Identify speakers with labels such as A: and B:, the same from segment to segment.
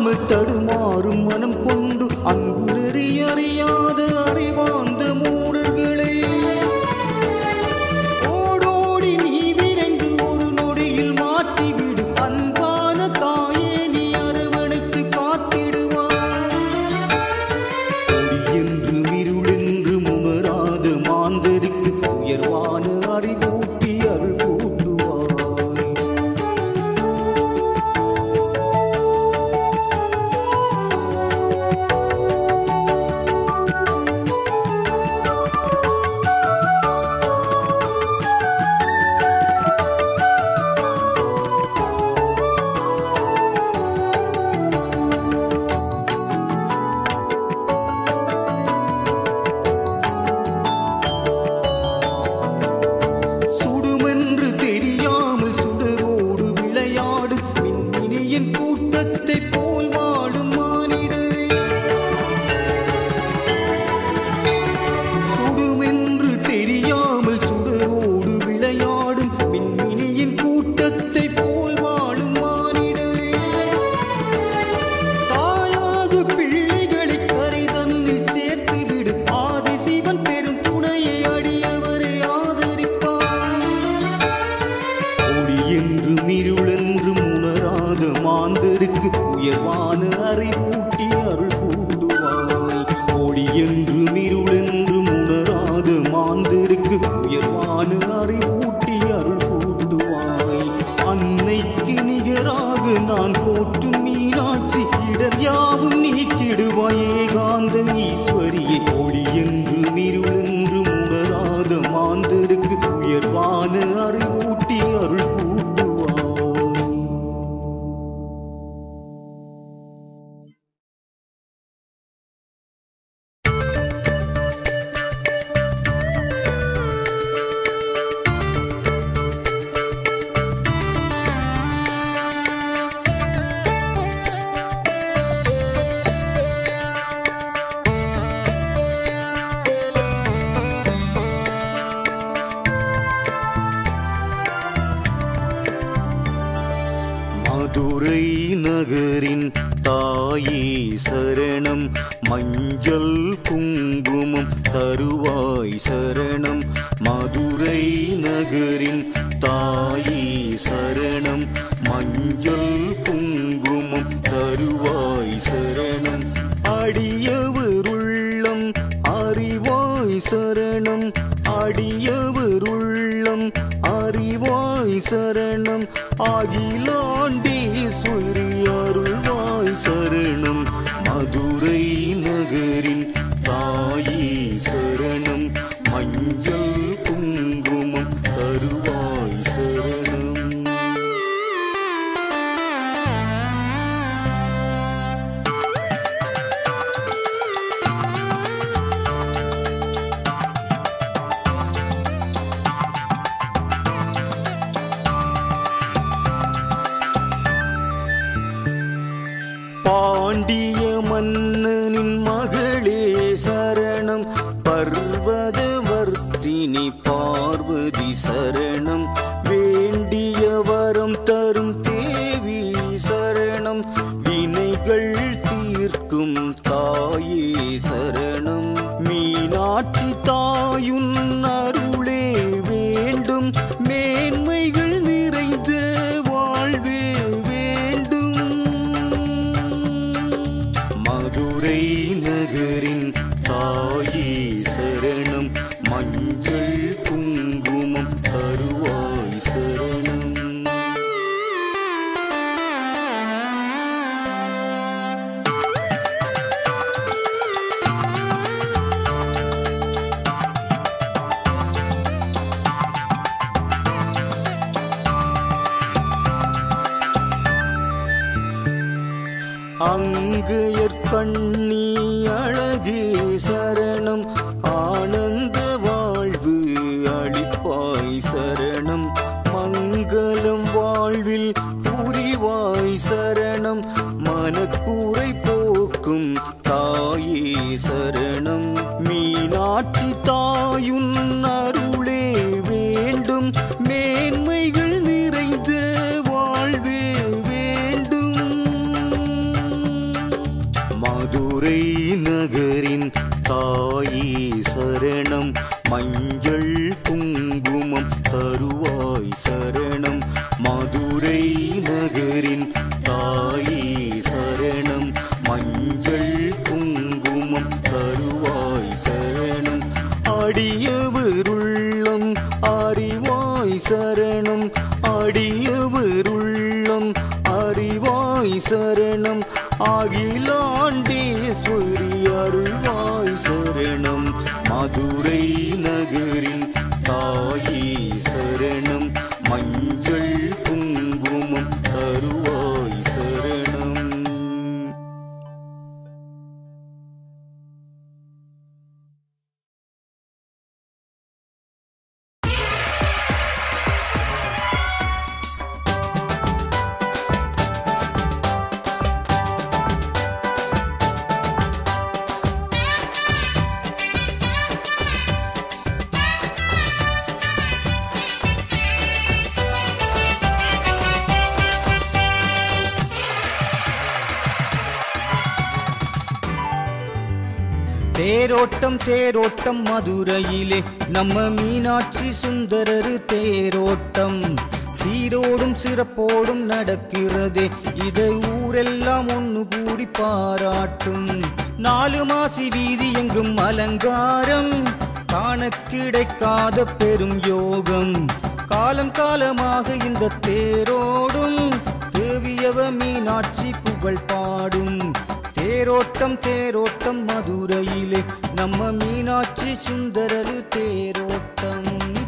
A: அறியாமல் தடுமாறும் மனம் கொண்டு அன்பு நெறி அறியாத அறிவாந்த மூடர்களே ஓடோடி நீ விரைந்து ஒரு நொடியில் மாற்றிவிடு அன்பான தாயே நீ அரவணைத்து காத்திடுவாய் ஒளி என்று இருளென்று உணராத மாந்தருக்கு உயர்வான அறிவூட்டி அருள் கூட்டுவாய் சுடுமென்று தெரியாமல் சுடரோடு விளையாடும் மின்மினியின் கூட்டத்தைப் போல் வாழும் மானிடரே சுடுமென்று தெரியாமல் சுடரோடு விளையாடும் மின்மினியின் கூட்டத்தைப் போல் வாழும் மானிடரே தாயாக பிள்ளைகளை கரை தன்னில் சேர்த்து விடு ஆதி சிவன் பெரும் துணையை அடியவரை ஆதரிப்பான் ஒளி என்றும் இருளென்றும் உணராத மாந்தருக்கு உயர்வான அறிவூட்டி அருள் கூட்டுவாய் ஒளி என்றும் இருளென்றும் உணராத மாந்தருக்கு உயர்வான அறிவூட்டி அருள் கூட்டுவாய் அன்னைக்கு நிகராக நான் போற்றும் மீனாட்சி இடர் யாவும் நீக்கிடுவாய் ஏகாந்த ஈஸ்வரியே ஒளி என்றும் இருளென்றும் உணராத மாந்தருக்கு உயர்வான அறிவூட்டி அருள் கூட்டுவாய் மதுரை நகரின் தாயே சரணம் மஞ்சள் குங்குமம் தருவாய் சரணம் மதுரை நகரின் தாயே சரணம் மஞ்சள் குங்குமம் தருவாய் சரணம் அடியவருள்ளம் அறிவாய் சரணம் அடியவருள்ளம் அறிவாய் சரணம் அகிலாண்டேஸ்வரி அருள்வாய் சரணம் மதுரை நகரின் தாயே சரணம் மஞ்சள் குங்குமம் தருவாய் சரணம் பாண்டிய மன்னனின் மகளே சரணம் பர்வதவர்த்தினி பார்வதி சரணம் வேண்டிய வரம் தரும் தேவி சரணம் வினைகள் தீர்க்கும் தாயே சரணம் மீனாட்சி தாயுன் அருளே வேண்டும் மேன்மைகள் நிறைந்த வாழ்வே வேண்டும் மதுரை நகரின் தாயே சரணம் மஞ்சள் குங்குமம் தருவாய் சரணம் அங்கையர் கண்ணி அழகே சரணம் ஆனந்த வாழ்வு அளிப்பாய் சரணம் மங்களம் வாழ்வில் புரிவாய் சரணம் மனக்கூரை போக்கும் தாயே சரணம் மீனாட்சி தாயுன் அருளே வேண்டும் மேன்மைகள் நிறைந்த வாழ்வே வேண்டும் மதுரை நகரின் தாயே சரணம் மஞ்சள் குங்குமம் தருவாய் சரணம் மதுரை நகரின் தாயே சரணம் மஞ்சள் குங்குமம் தருவாய் சரணம் அடியவருள்ளம் அறிவாய் சரணம் அடியவருள்ளம் அறிவாய் சரணம் அகிலாண்டேஸ்வரி அருள்வாய் சரணம் மதுரை நகரின் தாயே சரணம் மஞ்சள் குங்குமம் தருவாய் சரணம்
B: தேரோட்டம் தேரோட்டம் மதுரையிலே நம்ம மீனாட்சி சுந்தரரு தேரோட்டம் சீரோடும் சிறப்போடும் நடக்கிறதே இதை ஊரெல்லாம் ஒண்ணு கூடி பாராட்டும் நாலு மாசி வீதி எங்கும் அலங்காரம் காண கிடைக்காத பெரும் யோகம் காலம் காலமாக இந்த தேரோடும் தேவியவ மீனாட்சி புகழ் பாடும் தேரோட்டம் தேரோட்டம் மதுரையிலே நம்ம மீனாட்சி சுந்தரரு தேரோட்டம்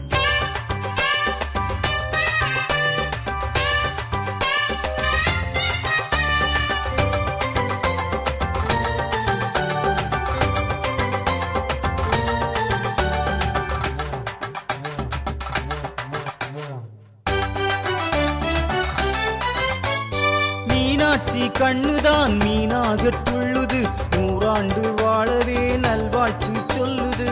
B: மீனாட்சி கண்ணுதான் மீனாக துள்ளுது நூறாண்டு வாழவே நல்வாழ்த்து சொல்லுது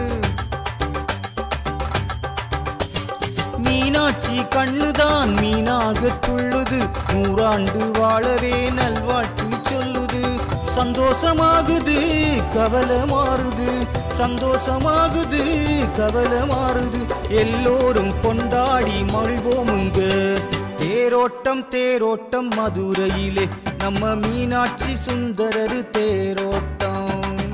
B: மீனாட்சி கண்ணுதான் மீனாக துள்ளுது நூறாண்டு வாழவே நல்வாழ்த்து சொல்லுது சந்தோஷமாகுது கவலை மாறுது சந்தோஷமாகுது கவலை மாறுது எல்லோரும் கொண்டாடி மகிழ்வோமுங்க தேரோட்டம் தேரோட்டம் மதுரையிலே நம்ம மீனாட்சி சுந்தரரு தேரோட்டம்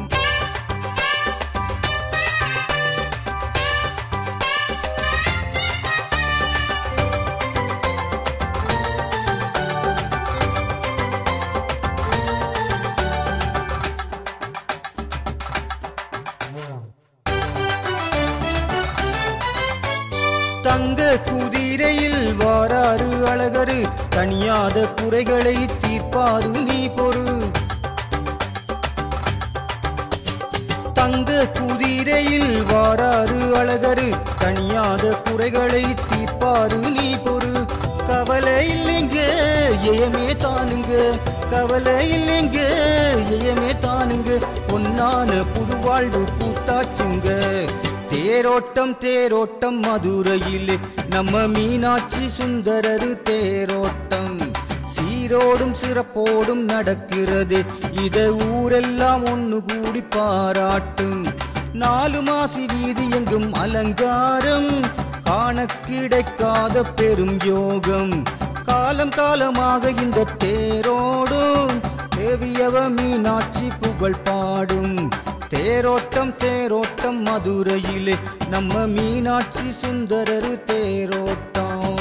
B: தங்க குதிரையில் வாராரு அழகரு தனியாத குறைகளை தீர்ப்பாரு நீ பொறு தங்க குதிரையில் வாராரு அழகரு தனியாத குறைகளை தீர்ப்பாரு நீ பொறு கவலை இல்லைங்க ஏமே தானுங்க கவலை இல்லைங்க ஏமே தானுங்க பொன்னான புது வாழ்வு பூத்தாச்சுங்க தேரோட்டம் தேரோட்டம் மதுரையிலே நம்ம மீனாட்சி சுந்தரரு தேரோட்டம் சீரோடும் சிறப்போடும் நடக்கிறது இதை ஊரெல்லாம் ஒண்ணு கூடி பாராட்டும் நாலு மாசி வீதி எங்கும் அலங்காரம் காண கிடைக்காத பெரும் யோகம் காலம் காலமாக இந்த தேரோடும் தேவியவ மீனாட்சி புகழ் பாடும் தேரோட்டம் தேரோட்டம் மதுரையிலே நம்ம மீனாட்சி சுந்தரரு தேரோட்டம்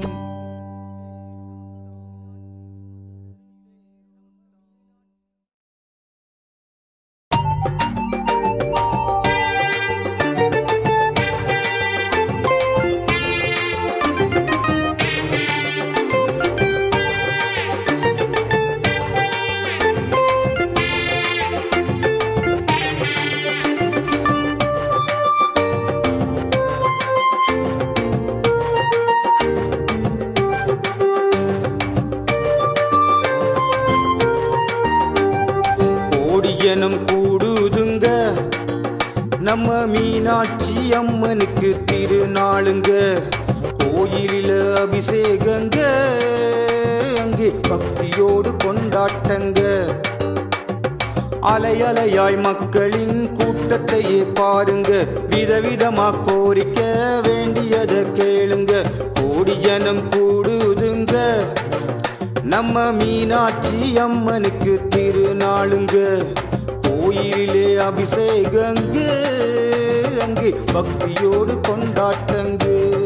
B: கோடியனம் கூடுதுங்க நம்ம மீனாட்சி அம்மனுக்கு திருநாளுங்க கோயிலில அபிஷேகங்க அங்கே பக்தியோடு கொண்டாட்டங்க அலையலையாய் மக்களின் கூட்டத்தையே பாருங்க விதவிதமா கோரிக்க வேண்டியதை கேளுங்க கோடி ஜனம் கூடுதுங்க நம்ம மீனாட்சி அம்மனுக்கு திருநாளுங்க கோயிலிலே அபிஷேகங்க அங்கே பக்தியோடு கொண்டாட்டங்க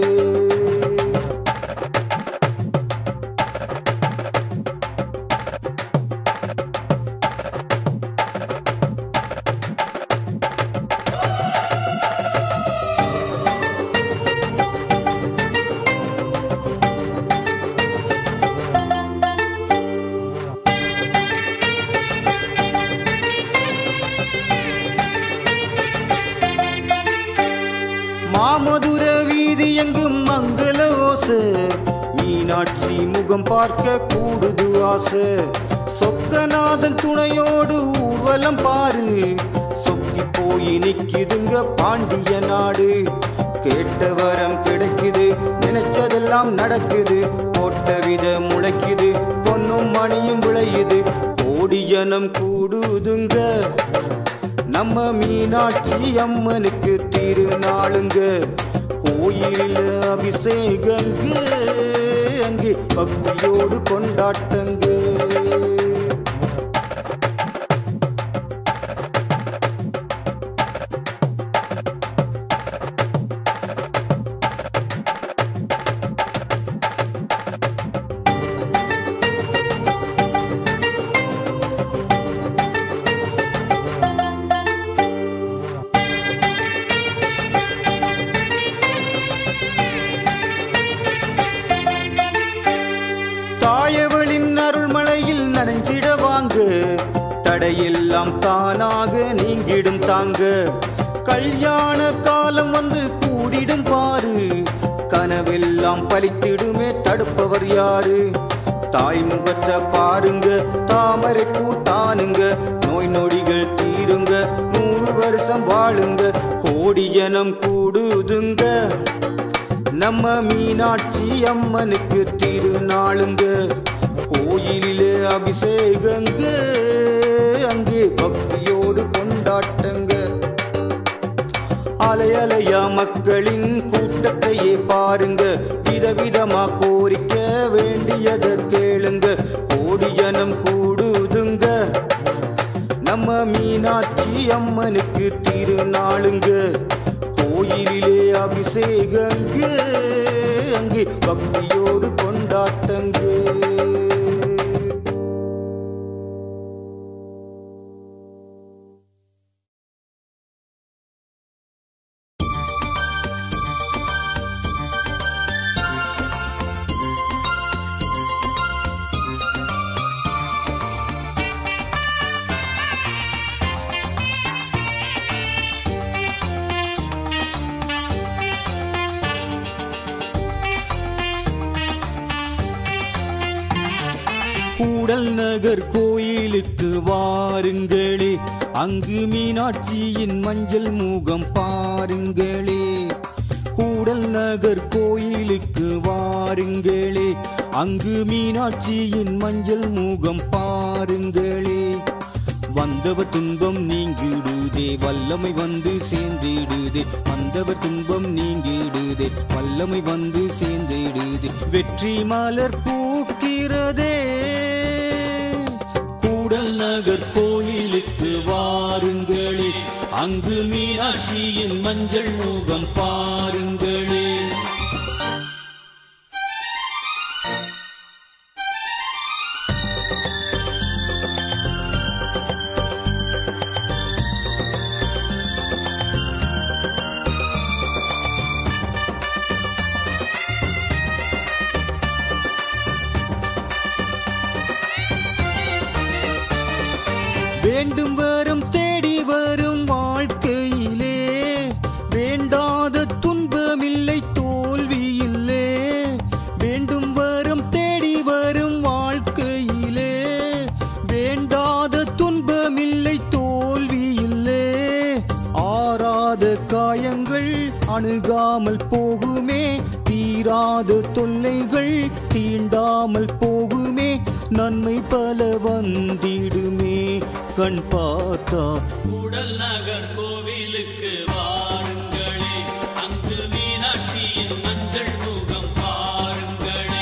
B: மாமதுர வீதி எங்கும் மங்கள ஓசை மீனாட்சி முகம் பார்க்க கூடுது ஆசை சொக்கநாதன் துணையோடு ஊர்வலம் பாரு சொக்கி போய் நிக்குதுங்க பாண்டிய நாடு கேட்ட வரம் கிடைக்குது நினைச்சதெல்லாம் நடக்குது போட்ட வித முளைக்குது பொன்னும் மணியும் விளையுது கோடி ஜனம் கூடுதுங்க நம்ம மீனாட்சி அம்மனுக்கு திருநாளுங்க கோயிலில் அபிஷேகங்க அங்கே பக்தியோடு கொண்டாட்டங்க தாயவளின் அருள்மலையில் நனைஞ்சிட வாங்க தடையெல்லாம் தானாக நீங்கிடும் தாங்க கல்யாண காலம் வந்து கூடிடும் பாரு கனவெல்லாம் பலித்திடுமே தடுப்பவர் யாரு தாய் முகத்தை பாருங்க தாமரை பூ தானுங்க நோய் நொடிகள் தீருங்க நூறு வருஷம் வாழுங்க கோடி ஜனம் கூடுதுங்க நம்ம மீனாட்சி அம்மனுக்கு திருநாளுங்க கோயிலிலே அபிஷேகங்க அங்கே பக்தியோடு கொண்டாட்டங்க அலையலையா மக்களின் கூட்டத்தையே பாருங்க விதவிதமா கோரிக்க வேண்டியதை கேளுங்க கோடி ஜனம் கூடுதுங்க நம்ம மீனாட்சி அம்மனுக்கு திருநாளுங்க கோயிலிலே அபிஷேகங்க அங்கே பக்தியோடு கொண்டாட்டங்க கூடல் நகர் கோயிலுக்கு வாருங்களே அங்கு மீனாட்சியின் மஞ்சள் முகம் பாருங்களே கூடல் நகர் கோயிலுக்கு வாருங்களே அங்கு மீனாட்சியின் மஞ்சள் முகம் பாருங்களே வந்தவர் துன்பம் நீங்கிடுதே வல்லமை வந்து சேர்ந்திடுதே வந்தவர் துன்பம் நீங்கிடுதே வல்லமை வந்து சேர்ந்திடுதே வெற்றி மலர் பூக்கிறதே கூடல் நகர் கோயிலுக்கு வாருங்களே அங்கு மீனாட்சியின் மஞ்சள் முகம் பாருங்களே வேண்டும் வரும் தேடி வரும் வாழ்க்கையிலே வேண்டாத துன்பமில்லை தோல்வி இல்லை வேண்டும் வரும் தேடி வரும் வாழ்க்கையிலே வேண்டாத துன்பமில்லை தோல்வி இல்லை ஆறாத காயங்கள் அணுகாமல் போகுமே தீராத தொல்லைகள் தீண்டாமல் போகுமே நன்மை பல வந்திடுமே கண் பார்த்தா
C: கூடல் நகர் கோவிலுக்கு வாருங்களே அங்கு மீனாட்சியின் மஞ்சள் முகம் பாருங்களே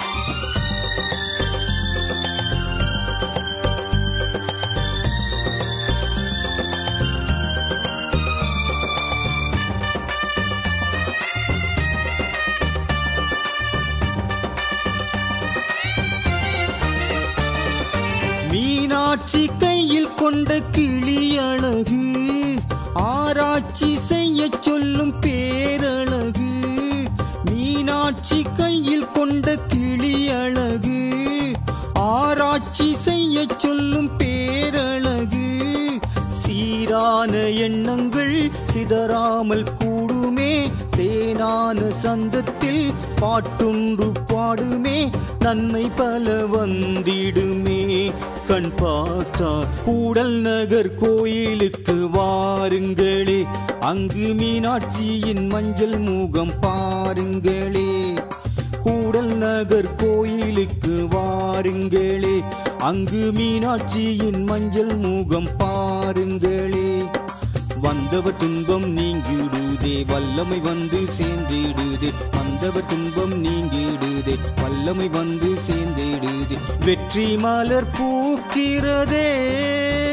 B: மீனாட்சி கையில் கொண்ட கிளி அழகு ஆராய்ச்சி செய்ய சொல்லும் பேரழகு மீனாட்சி கையில் கொண்ட கிளி அழகு ஆராய்ச்சி செய்ய சொல்லும் பேரழகு சீரான எண்ணங்கள் சிதறாமல் கூடுமே தேனான சந்தத்தில் பாட்டொன்று பாடுமே நன்மை பல வந்திடுமே கண் பார்த்தா கூடல் நகர் கோயிலுக்கு வாருங்களே அங்கு மீனாட்சியின் மஞ்சள் முகம் பாருங்களே கூடல் நகர் கோயிலுக்கு வாருங்களே அங்கு மீனாட்சியின் மஞ்சள் முகம் பாருங்களே வந்தவர் துன்பம் நீங்கிடுதே வல்லமை வந்து சேர்ந்திடுதே வந்தவர் துன்பம் நீங்கிடுதே வல்லமை வந்து சேர்ந்திடுதே வெற்றி மலர் பூக்கிறதே